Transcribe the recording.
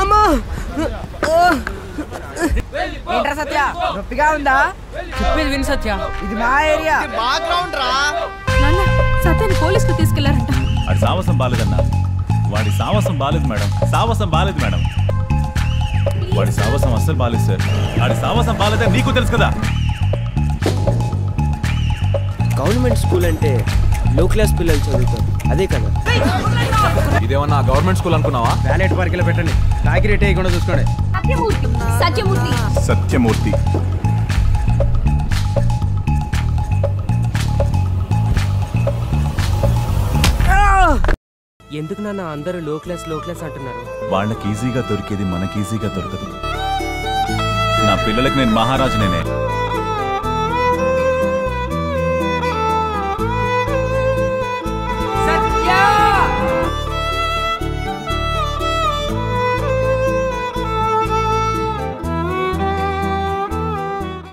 అమ్మా ఏంట్రా సత్య నొప్పిగా ఉందా చెప్పేది విని సత్య ఇది మా ఏరియా నాన్న సత్యాన్ని పోలీసుకు తీసుకెళ్లారంట వాడి సావసం బాలేదన్నా వాడి సావసం బాలేదు మేడం సావసం బాలేదు మేడం వాడి సావసం అస్సలు బాలేదు సార్ వాడి సావసం బాలేదని నీకు తెలుసు కదా గవర్నమెంట్ స్కూల్ అంటే లో క్లాస్ పిల్లలు చదువుతారు అదే కదా ఇదేమన్నా గవర్నమెంట్ స్కూల్ అనుకున్నావా బ్యాలెట్ పార్కిలో పెట్టండి తాకి రేట్ వేయకుండా చూసుకోండి సత్యమూర్తి సత్యమూర్తి సత్యమూర్తి ఎందుకు నాన్న అందరూ లో క్లాస్ లో క్లాస్ అంటున్నారు వాళ్ళకి ఈజీగా దొరికేది మనకి ఈజీగా దొరకదు నా పిల్లలకి నేను మహారాజు నేనే